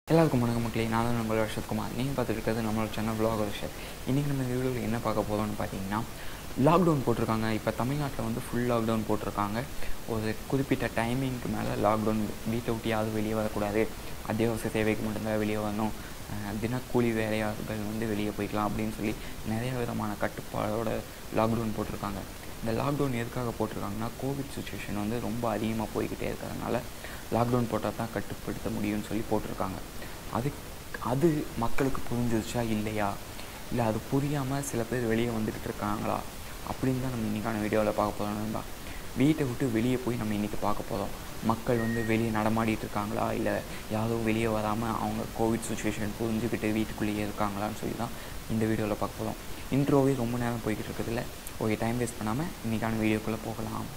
எல்லாருக்கும் வணக்கம் மக்களே நான் தான் உங்கள் வருஷத்குமார் நீங்கள் பார்த்துட்டு இருக்கிறது நம்மளோட சேனல் vlog விஷயம் இன்றைக்கி நம்ம வீடியோவில் என்ன பார்க்க போகிறோம்னு பார்த்தீங்கன்னா லாக்டவுன் போட்டிருக்காங்க இப்போ தமிழ்நாட்டில் வந்து ஃபுல் லாக்டவுன் போட்டிருக்காங்க ஒரு குறிப்பிட்ட டைமிங்க்கு மேலே லாக்டவுன் வீட்டை விட்டு யாரும் வெளியே வரக்கூடாது அத்தியாவசிய தேவைக்கு மட்டும்தான் வெளியே வரணும் அஹ் தினக்கூலி வேலையாளர்கள் வந்து வெளியே போய்க்கலாம் அப்படின்னு சொல்லி நிறைய விதமான கட்டுப்பாடோட லாக்டவுன் போட்டிருக்காங்க இந்த லாக்டவுன் எதுக்காக போட்டிருக்காங்கன்னா கோவிட் சுச்சுவேஷன் வந்து ரொம்ப அதிகமாக போய்கிட்டே இருக்கிறதுனால லாக்டவுன் போட்டால் தான் கட்டுப்படுத்த முடியும்னு சொல்லி போட்டிருக்காங்க அது அது மக்களுக்கு புரிஞ்சிருச்சா இல்லையா இல்லை அது புரியாமல் சில பேர் வெளியே வந்துக்கிட்டு இருக்காங்களா அப்படின்னு தான் நம்ம இன்றைக்கான வீடியோவில் பார்க்க போகிறோம் நண்பா வீட்டை விட்டு வெளியே போய் நம்ம இன்றைக்கி பார்க்க போகிறோம் மக்கள் வந்து வெளியே நடமாடிட்டு இருக்காங்களா இல்லை யாரும் வெளியே வராமல் அவங்க கோவிட் சுச்சுவேஷன் புரிஞ்சுக்கிட்டு வீட்டுக்குள்ளேயே இருக்காங்களான்னு சொல்லி தான் இந்த வீடியோவில் பார்க்க போகிறோம் இன்ட்ரோவே ரொம்ப நேரம் போய்கிட்டு இருக்கிறதுல ஓகே டைம் வேஸ்ட் பண்ணாமல் இன்றைக்கான வீடியோக்குள்ளே போகலாம்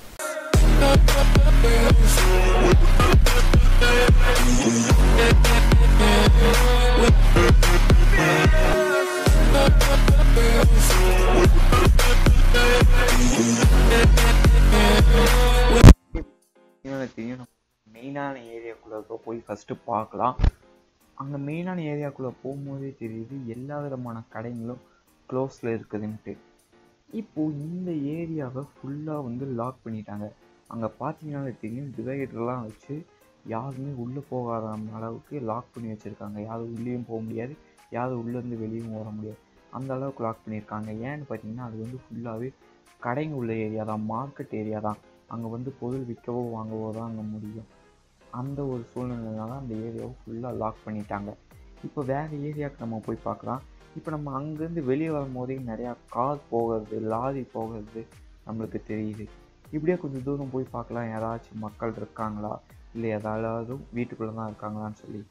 தெரியும் மெயினான ஏரியாக்குள்ளே போய் ஃபஸ்ட்டு பார்க்கலாம் அங்கே மெயினான ஏரியாக்குள்ளே போகும்போதே தெரியுது எல்லா விதமான கடைகளும் க்ளோஸில் இருக்குதுன்ட்டு இப்போது இந்த ஏரியாவை ஃபுல்லாக வந்து லாக் பண்ணிட்டாங்க அங்கே பார்த்தீங்கன்னாலே தெரியும் டிவைடர்லாம் வச்சு யாருமே உள்ளே போகாத அளவுக்கு லாக் பண்ணி வச்சுருக்காங்க யாரும் உள்ளேயும் போக முடியாது யாரும் உள்ளேருந்து வெளியும் வர முடியாது அந்த அளவுக்கு லாக் பண்ணியிருக்காங்க ஏன்னு பார்த்தீங்கன்னா அது வந்து ஃபுல்லாகவே கடைங்க உள்ள ஏரியா தான் மார்க்கெட் ஏரியா தான் அங்கே வந்து பொருள் விற்கவோ வாங்கவோ தான் அங்கே முடியும் அந்த ஒரு சூழ்நிலைனால அந்த ஏரியாவை ஃபுல்லாக லாக் பண்ணிட்டாங்க இப்போ வேறு ஏரியாவுக்கு நம்ம போய் பார்க்கலாம் இப்போ நம்ம அங்கேருந்து வெளியே வரும்போதே நிறையா கார் போகிறது லாரி போகிறது நம்மளுக்கு தெரியுது இப்படியே கொஞ்சம் தூரம் போய் பார்க்கலாம் யாராச்சும் மக்கள் இருக்காங்களா இல்லை எதாவது வீட்டுக்குள்ளே தான் இருக்காங்களான்னு சொல்லி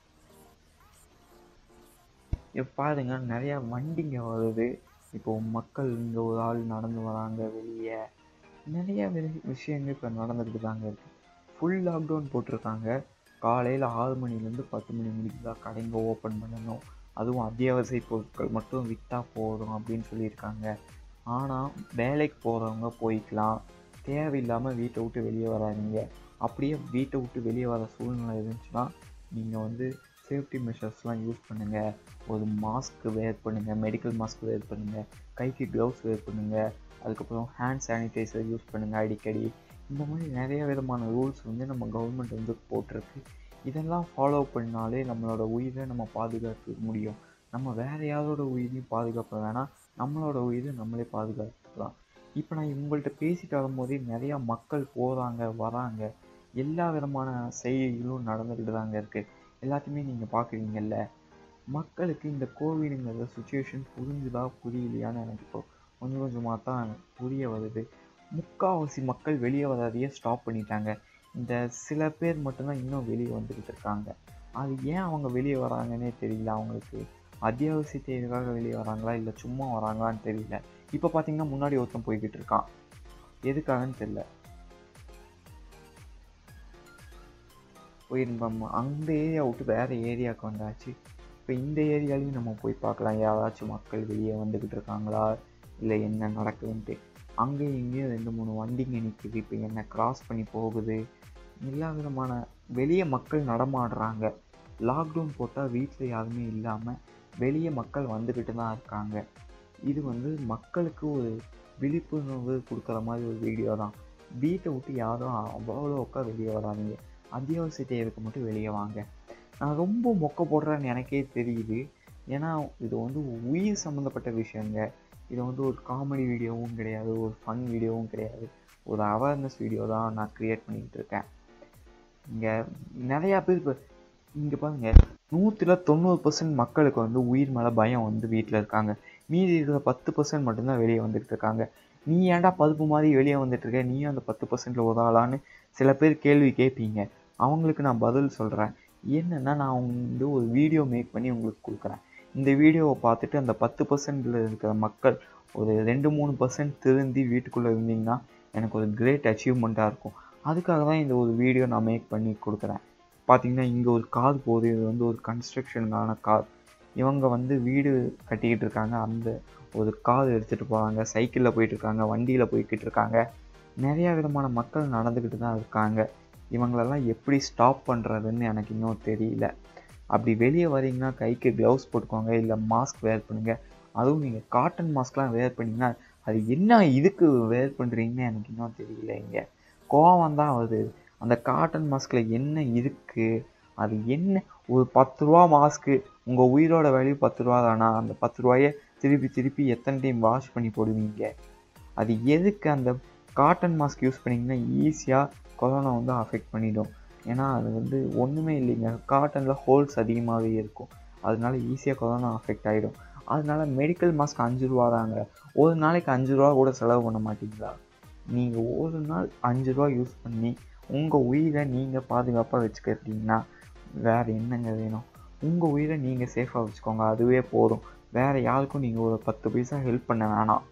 இப்போ பாருங்க நிறையா வண்டிங்க வருது இப்போ மக்கள் இங்கே ஒரு ஆள் நடந்து வராங்க வெளியே நிறைய வி- விஷயங்கள் இப்போ நடந்துக்கிட்டு தாங்க இருக்கு ஃபுல் லாக்டவுன் போட்டிருக்காங்க காலையில் ஆறு மணிலேருந்து பத்து மணி முடிக்கு தான் கடைங்க ஓப்பன் பண்ணணும் அதுவும் அத்தியாவசிய பொருட்கள் மட்டும் விற்றா போதும் அப்படின்னு சொல்லியிருக்காங்க ஆனால் வேலைக்கு போகிறவங்க போய்க்கலாம் தேவையில்லாமல் வீட்டை விட்டு வெளியே வராதீங்க அப்படியே வீட்டை விட்டு வெளியே வர சூழ்நிலை இருந்துச்சுன்னா நீங்கள் வந்து சேஃப்டி மெஷர்ஸ்லாம் யூஸ் பண்ணுங்கள் ஒரு மாஸ்க் வேர் பண்ணுங்கள் மெடிக்கல் மாஸ்க் வேர் பண்ணுங்கள் கைக்கு க்ளவுஸ் வேர் பண்ணுங்கள் அதுக்கப்புறம் ஹேண்ட் சானிடைசர் யூஸ் பண்ணுங்கள் அடிக்கடி இந்த மாதிரி நிறைய விதமான ரூல்ஸ் வந்து நம்ம கவர்மெண்ட் வந்து போட்டிருக்கு இதெல்லாம் ஃபாலோ பண்ணாலே நம்மளோட உயிரை நம்ம பாதுகாக்க முடியும் நம்ம வேறு யாரோட உயிரையும் பாதுகாக்க வேணாம் நம்மளோட உயிரை நம்மளே பாதுகாத்துக்கலாம் இப்போ நான் உங்கள்கிட்ட பேசிட்டு வரும்போதே நிறையா மக்கள் போகிறாங்க வராங்க எல்லா விதமான செய்திகளும் நடந்துக்கிட்டு தாங்க இருக்குது எல்லாத்தையுமே நீங்கள் பார்க்குறீங்கல்ல மக்களுக்கு இந்த கோவிடுங்கிற சுச்சுவேஷன் புரிஞ்சுதா புரியலையான்னு எனக்கு இப்போ கொஞ்சம் கொஞ்சமாக தான் புரிய வருது முக்கால்வாசி மக்கள் வெளியே வராதையே ஸ்டாப் பண்ணிட்டாங்க இந்த சில பேர் மட்டும்தான் இன்னும் வெளியே வந்துக்கிட்டு இருக்காங்க அது ஏன் அவங்க வெளியே வராங்கன்னே தெரியல அவங்களுக்கு அத்தியாவசிய தேவைக்காக வெளியே வராங்களா இல்லை சும்மா வராங்களான்னு தெரியல இப்போ பார்த்தீங்கன்னா முன்னாடி ஒருத்தன் போய்கிட்டு இருக்கான் எதுக்காகன்னு தெரியல போயிருந்தோம் அந்த ஏரியா விட்டு வேறு ஏரியாவுக்கு வந்தாச்சு இப்போ இந்த ஏரியாலையும் நம்ம போய் பார்க்கலாம் யாராச்சும் மக்கள் வெளியே வந்துக்கிட்டு இருக்காங்களா இல்லை என்ன நடக்குதுன்ட்டு அங்கேயும் இங்கேயும் ரெண்டு மூணு வண்டிங்க நிற்குது இப்போ என்ன கிராஸ் பண்ணி போகுது எல்லா விதமான வெளியே மக்கள் நடமாடுறாங்க லாக்டவுன் போட்டால் வீட்டில் யாருமே இல்லாமல் வெளியே மக்கள் வந்துக்கிட்டு தான் இருக்காங்க இது வந்து மக்களுக்கு ஒரு விழிப்புணர்வு கொடுக்குற மாதிரி ஒரு வீடியோ தான் வீட்டை விட்டு யாரும் அவ்வளோக்கா வெளியே வராதீங்க அத்தியாவசிய தேவைக்கு மட்டும் வெளியே வாங்க நான் ரொம்ப மொக்க போடுறேன்னு எனக்கே தெரியுது ஏன்னா இது வந்து உயிர் சம்மந்தப்பட்ட விஷயங்க இது வந்து ஒரு காமெடி வீடியோவும் கிடையாது ஒரு ஃபன் வீடியோவும் கிடையாது ஒரு அவேர்னஸ் வீடியோ தான் நான் க்ரியேட் பண்ணிக்கிட்டு இருக்கேன் இங்கே நிறையா பேர் இப்போ இங்கே பாருங்க நூற்றில் தொண்ணூறு பர்சன்ட் மக்களுக்கு வந்து உயிர் மேலே பயம் வந்து வீட்டில் இருக்காங்க மீதி இருக்கிற பத்து பர்சன்ட் மட்டும்தான் வெளியே வந்துட்டு இருக்காங்க நீ ஏன்டா பதுப்பு மாதிரி வெளியே வந்துட்டு இருக்க நீயும் அந்த பத்து பர்சன்ட்ல உதவலான்னு சில பேர் கேள்வி கேட்பீங்க அவங்களுக்கு நான் பதில் சொல்கிறேன் என்னென்னா நான் வந்து ஒரு வீடியோ மேக் பண்ணி உங்களுக்கு கொடுக்குறேன் இந்த வீடியோவை பார்த்துட்டு அந்த பத்து பர்சன்டில் இருக்கிற மக்கள் ஒரு ரெண்டு மூணு பர்சன்ட் திருந்தி வீட்டுக்குள்ளே இருந்தீங்கன்னா எனக்கு ஒரு கிரேட் அச்சீவ்மெண்ட்டாக இருக்கும் அதுக்காக தான் இந்த ஒரு வீடியோ நான் மேக் பண்ணி கொடுக்குறேன் பார்த்தீங்கன்னா இங்கே ஒரு கார் போகுது இது வந்து ஒரு கன்ஸ்ட்ரக்ஷனுக்கான கார் இவங்க வந்து வீடு கட்டிக்கிட்டு இருக்காங்க அந்த ஒரு கார் எடுத்துகிட்டு போகிறாங்க சைக்கிளில் போயிட்டு இருக்காங்க வண்டியில் போய்கிட்டு இருக்காங்க நிறையா விதமான மக்கள் நடந்துக்கிட்டு தான் இருக்காங்க இவங்களெல்லாம் எப்படி ஸ்டாப் பண்ணுறதுன்னு எனக்கு இன்னும் தெரியல அப்படி வெளியே வரீங்கன்னா கைக்கு க்ளவுஸ் போட்டுக்கோங்க இல்லை மாஸ்க் வேர் பண்ணுங்க அதுவும் நீங்கள் காட்டன் மாஸ்க்லாம் வேர் பண்ணிங்கன்னா அது என்ன இதுக்கு வேர் பண்ணுறீங்கன்னு எனக்கு இன்னும் தெரியல இங்கே கோவம் தான் வருது அந்த காட்டன் மாஸ்கில் என்ன இருக்குது அது என்ன ஒரு பத்து ரூபா மாஸ்க்கு உங்கள் உயிரோட வேல்யூ பத்து ரூபா தானா அந்த பத்து ரூபாயை திருப்பி திருப்பி எத்தனை டைம் வாஷ் பண்ணி போடுவீங்க அது எதுக்கு அந்த காட்டன் மாஸ்க் யூஸ் பண்ணிங்கன்னா ஈஸியாக கொரோனா வந்து அஃபெக்ட் பண்ணிடும் ஏன்னா அது வந்து ஒன்றுமே இல்லைங்க காட்டனில் ஹோல்ஸ் அதிகமாகவே இருக்கும் அதனால ஈஸியாக கொரோனா அஃபெக்ட் ஆகிடும் அதனால மெடிக்கல் மாஸ்க் அஞ்சு ரூபா தாங்க ஒரு நாளைக்கு அஞ்சு ரூபா கூட செலவு பண்ண மாட்டீங்களா நீங்கள் ஒரு நாள் அஞ்சு ரூபா யூஸ் பண்ணி உங்கள் உயிரை நீங்கள் பாதுகாப்பாக வச்சுக்கிட்டீங்கன்னா வேறு என்னங்க வேணும் உங்கள் உயிரை நீங்கள் சேஃபாக வச்சுக்கோங்க அதுவே போதும் வேறு யாருக்கும் நீங்கள் ஒரு பத்து பைசா ஹெல்ப் பண்ண வேணாம்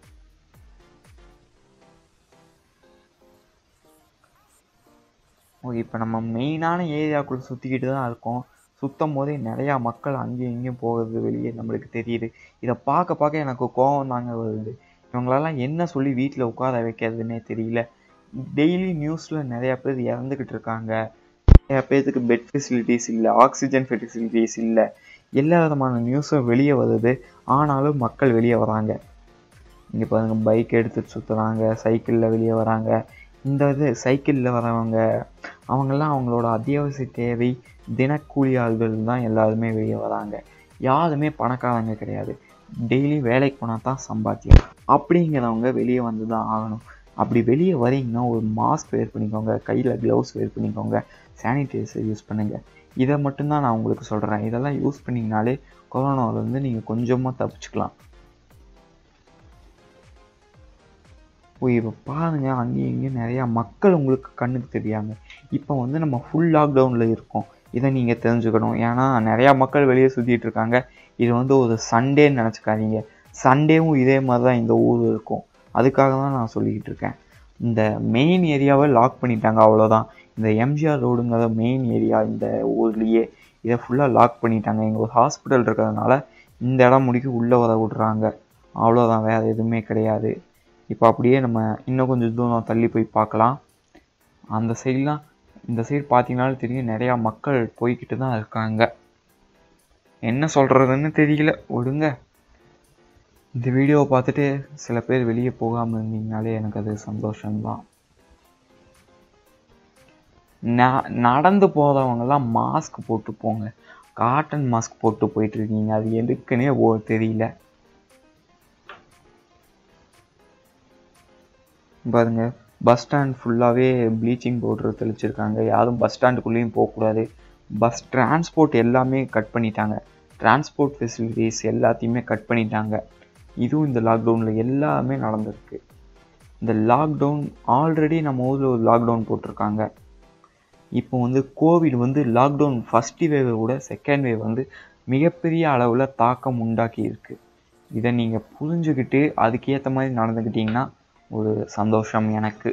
ஓகே இப்போ நம்ம மெயினான ஏரியாக்குள்ளே சுற்றிக்கிட்டு தான் இருக்கோம் சுத்தம் போதே நிறையா மக்கள் அங்கேயும் இங்கேயும் போகிறது வெளியே நம்மளுக்கு தெரியுது இதை பார்க்க பார்க்க எனக்கு கோவம் தாங்க வருது இவங்களெல்லாம் என்ன சொல்லி வீட்டில் உட்கார வைக்கிறதுனே தெரியல டெய்லி நியூஸில் நிறையா பேர் இறந்துக்கிட்டு இருக்காங்க நிறையா பேர்த்துக்கு பெட் ஃபெசிலிட்டிஸ் இல்லை ஆக்சிஜன் ஃபெசிலிட்டிஸ் இல்லை எல்லா விதமான நியூஸும் வெளியே வருது ஆனாலும் மக்கள் வெளியே வராங்க இங்கே பாருங்க பைக் எடுத்துட்டு சுற்றுறாங்க சைக்கிளில் வெளியே வராங்க இந்த இது சைக்கிளில் வரவங்க அவங்கெல்லாம் அவங்களோட அத்தியாவசிய தேவை தினக்கூலி ஆள்கள் தான் எல்லாருமே வெளியே வராங்க யாருமே பணக்காரங்க கிடையாது டெய்லி வேலைக்கு போனால் தான் சம்பாத்தியம் அப்படிங்கிறவங்க வெளியே வந்து தான் ஆகணும் அப்படி வெளியே வரீங்கன்னா ஒரு மாஸ்க் வேர் பண்ணிக்கோங்க கையில் க்ளவுஸ் வேர் பண்ணிக்கோங்க சானிடைசர் யூஸ் பண்ணுங்கள் இதை மட்டும்தான் நான் உங்களுக்கு சொல்கிறேன் இதெல்லாம் யூஸ் பண்ணிங்கனாலே கொரோனாவிலேருந்து நீங்கள் கொஞ்சமாக தப்பிச்சுக்கலாம் ஓ இப்போ பாருங்க அங்கேயும் இங்கேயும் நிறையா மக்கள் உங்களுக்கு கண்ணுக்கு தெரியாங்க இப்போ வந்து நம்ம ஃபுல் லாக்டவுனில் இருக்கோம் இதை நீங்கள் தெரிஞ்சுக்கணும் ஏன்னா நிறையா மக்கள் வெளியே சுற்றிட்டு இருக்காங்க இது வந்து ஒரு சண்டேன்னு நினச்சிக்காதீங்க சண்டேவும் இதே மாதிரி தான் இந்த ஊர் இருக்கும் அதுக்காக தான் நான் சொல்லிக்கிட்டு இருக்கேன் இந்த மெயின் ஏரியாவை லாக் பண்ணிட்டாங்க அவ்வளோதான் இந்த எம்ஜிஆர் ரோடுங்கிற மெயின் ஏரியா இந்த ஊர்லேயே இதை ஃபுல்லாக லாக் பண்ணிட்டாங்க இங்கே ஒரு ஹாஸ்பிட்டல் இருக்கிறதுனால இந்த இடம் முடிக்க உள்ளே வர விட்றாங்க அவ்வளோதான் வேறு எதுவுமே கிடையாது இப்போ அப்படியே நம்ம இன்னும் கொஞ்சம் தூரம் தள்ளி போய் பார்க்கலாம் அந்த சைட்லாம் இந்த சைடு பார்த்தீங்கனாலும் தெரியும் நிறையா மக்கள் போய்கிட்டு தான் இருக்காங்க என்ன சொல்கிறதுன்னு தெரியல விடுங்க இந்த வீடியோவை பார்த்துட்டு சில பேர் வெளியே போகாமல் இருந்தீங்கனாலே எனக்கு அது சந்தோஷம்தான் ந- நடந்து போகிறவங்கெல்லாம் மாஸ்க் போட்டு போங்க காட்டன் மாஸ்க் போட்டு போயிட்டு இருக்கீங்க அது எதுக்குன்னே ஓ தெரியல பாருங்க பஸ் ஸ்டாண்ட் ஃபுல்லாகவே ப்ளீச்சிங் பவுடர் தெளிச்சிருக்காங்க யாரும் பஸ் ஸ்டாண்டுக்குள்ளேயும் போகக்கூடாது பஸ் டிரான்ஸ்போர்ட் எல்லாமே கட் பண்ணிட்டாங்க டிரான்ஸ்போர்ட் ஃபெசிலிட்டிஸ் எல்லாத்தையுமே கட் பண்ணிட்டாங்க இதுவும் இந்த லாக்டவுனில் எல்லாமே நடந்திருக்கு இந்த லாக்டவுன் ஆல்ரெடி நம்ம ஊரில் ஒரு லாக்டவுன் போட்டிருக்காங்க இப்போ வந்து கோவிட் வந்து லாக்டவுன் ஃபஸ்ட் வேவை விட செகண்ட் வேவ் வந்து மிகப்பெரிய அளவில் தாக்கம் உண்டாக்கி இருக்கு இதை நீங்கள் புரிஞ்சுக்கிட்டு அதுக்கேற்ற மாதிரி நடந்துக்கிட்டீங்கன்னா ஒரு சந்தோஷம் எனக்கு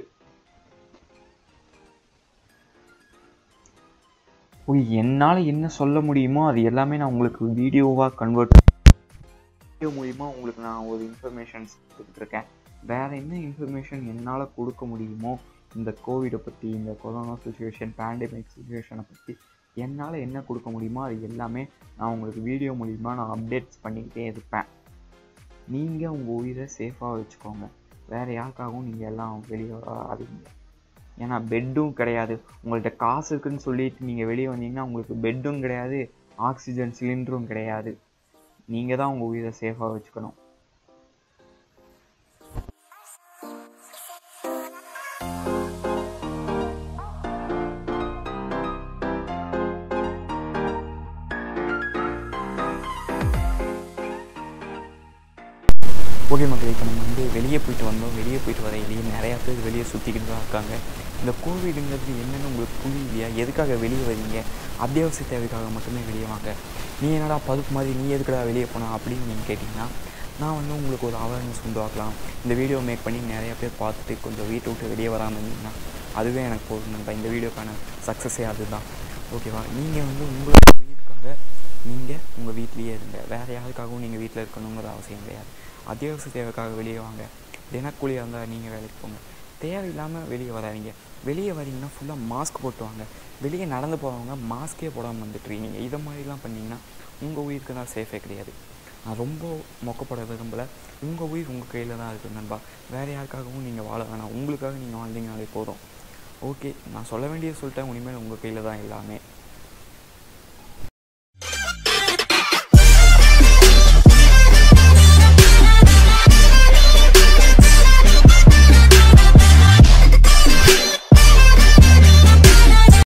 ஓய் என்னால் என்ன சொல்ல முடியுமோ அது எல்லாமே நான் உங்களுக்கு வீடியோவாக கன்வெர்ட் வீடியோ மூலிமா உங்களுக்கு நான் ஒரு இன்ஃபர்மேஷன்ஸ் கொடுத்துருக்கேன் வேறு என்ன இன்ஃபர்மேஷன் என்னால் கொடுக்க முடியுமோ இந்த கோவிடை பற்றி இந்த கொரோனா சுச்சுவேஷன் பேண்டமிக் சுச்சுவேஷனை பற்றி என்னால் என்ன கொடுக்க முடியுமோ அது எல்லாமே நான் உங்களுக்கு வீடியோ மூலிமா நான் அப்டேட்ஸ் பண்ணிக்கிட்டே இருப்பேன் நீங்கள் உங்கள் உயிரை சேஃபாக வச்சுக்கோங்க வேறு யாருக்காகவும் நீங்கள் எல்லாம் வெளியே வராதீங்க ஏன்னா பெட்டும் கிடையாது உங்கள்கிட்ட காசு இருக்குன்னு சொல்லிட்டு நீங்கள் வெளியே வந்தீங்கன்னா உங்களுக்கு பெட்டும் கிடையாது ஆக்சிஜன் சிலிண்டரும் கிடையாது நீங்கள் தான் உங்கள் உயிரை சேஃபாக வச்சுக்கணும் ஓகே மக்களே இப்போ நம்ம வந்து வெளியே போயிட்டு வந்தோம் வெளியே போயிட்டு வர வெளியே நிறையா பேர் வெளியே சுற்றிக்கிட்டு தான் இருக்காங்க இந்த கோவிடுங்கிறது என்னென்னு உங்களுக்கு புரியலையா எதுக்காக வெளியே வரீங்க அத்தியாவசிய தேவைக்காக மட்டுமே வெளியே வாங்க நீ என்னடா பதுப்பு மாதிரி நீ எதுக்குடா வெளியே போனா அப்படின்னு நீங்கள் கேட்டிங்கன்னா நான் வந்து உங்களுக்கு ஒரு அவேர்னஸ் உண்டாக்கலாம் இந்த வீடியோ மேக் பண்ணி நிறைய பேர் பார்த்துட்டு கொஞ்சம் வீட்டை விட்டு வெளியே வராமல் இருந்தீங்கன்னா அதுவே எனக்கு போதும் நண்பா இந்த வீடியோக்கான சக்ஸஸே அதுதான் ஓகேவா நீங்கள் வந்து உங்களோட உயிருக்காக நீங்கள் உங்கள் வீட்லேயே இருங்க வேறு யாருக்காகவும் நீங்கள் வீட்டில் இருக்கணுங்கிற அவசியம் கிடையாது அத்தியாவசிய தேவைக்காக வெளியே வாங்க தினக்கூலியாக இருந்தால் நீங்கள் வேலைக்கு போங்க தேவையில்லாமல் வெளியே வராதீங்க வெளியே வரீங்கன்னா ஃபுல்லாக மாஸ்க் போட்டு வாங்க வெளியே நடந்து போகிறவங்க மாஸ்க்கே போடாமல் வந்துட்டுருக்கீங்க இதை மாதிரிலாம் பண்ணிங்கன்னா உங்கள் உயிருக்கு தான் சேஃபே கிடையாது நான் ரொம்ப மொக்கப்பட விரும்பலை உங்கள் உயிர் உங்கள் கையில் தான் இருக்குது நண்பா வேறு யாருக்காகவும் நீங்கள் வாழ வேணாம் உங்களுக்காக நீங்கள் வாழ்ந்தீங்கனாலே போதும் ஓகே நான் சொல்ல வேண்டியது சொல்லிட்டேன் இனிமேல் உங்கள் கையில் தான் எல்லாமே